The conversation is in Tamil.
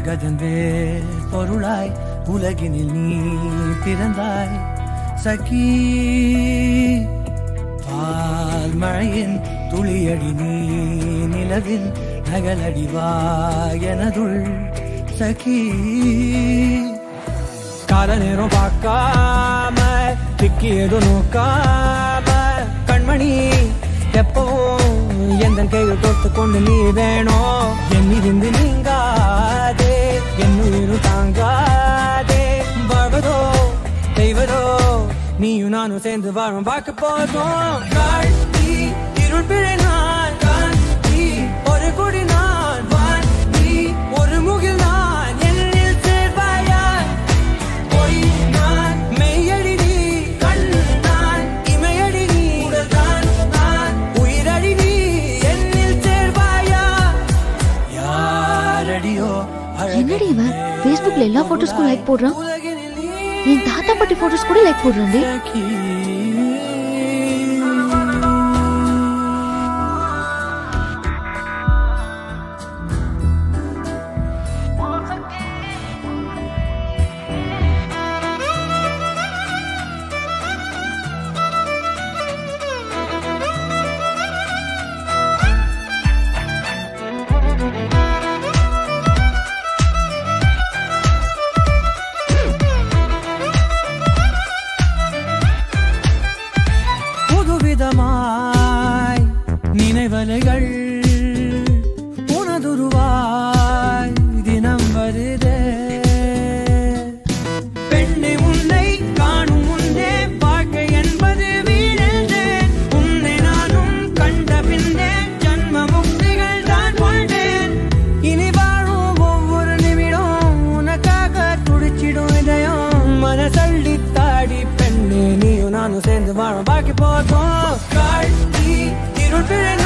மரகதந்தே பொருளாய் உலகினில் நீ பிறந்தாய் சகி பால் மழையின் துளியடி நீ நிலவின் நகலடிவா எனதுள் சகி கால நேரம் பார்க்காம திக்கி எதுவும் நோக்காம கண்மணி எப்பவும் எந்த கையில் தொட்டு கொண்டு நீ வேணும் என்னிருந்து நீங்காதே என் உயிரும் தாங்காதே வாழ்வதோ செய்வதோ நீயும் நானும் சேர்ந்து வாழும் பார்க்க போதும் காட்டி இருள் பிழை நான் காட்டி ஒரு கொடி நான் வான் நீ ஒரு முகில் நான் என்னில் சேர்வாயா பொய் நான் மெய்யடி நீ கண் நான் இமையடி நீ உடல் தான் நான் உயிரடி நீ என்னில் சேர்வாயா யாரடியோ என்னடி இவன் Facebookல எல்லா photos-க்கும் like போடுறான்? உலகினில் நீ என் தாத்தா பாட்டி போட்டோஸ் கூட லைக் போடுறாண்டி சகி. புதுவிதமாய் நினைவலைகள் உனதுருவாய் தினம் வருதே பெண்ணை உன்னை காணும் முன்னே வாழ்க்கை என்பது வீழ்ந்தேன் உன்னை நானும் கண்ட பின்னே ஜன்ம முக்திகள் தான் வாழ்ந்தேன் இனி வாழும் ஒவ்வொரு நிமிடம் உனக்காக துடிச்சிடும் இதயம் மனசள்ளி தாடி பெண்ணே நீயும் நானும் சேர்ந்து வாழும் பாக்கி போதும் காட்டி இருள் பிழை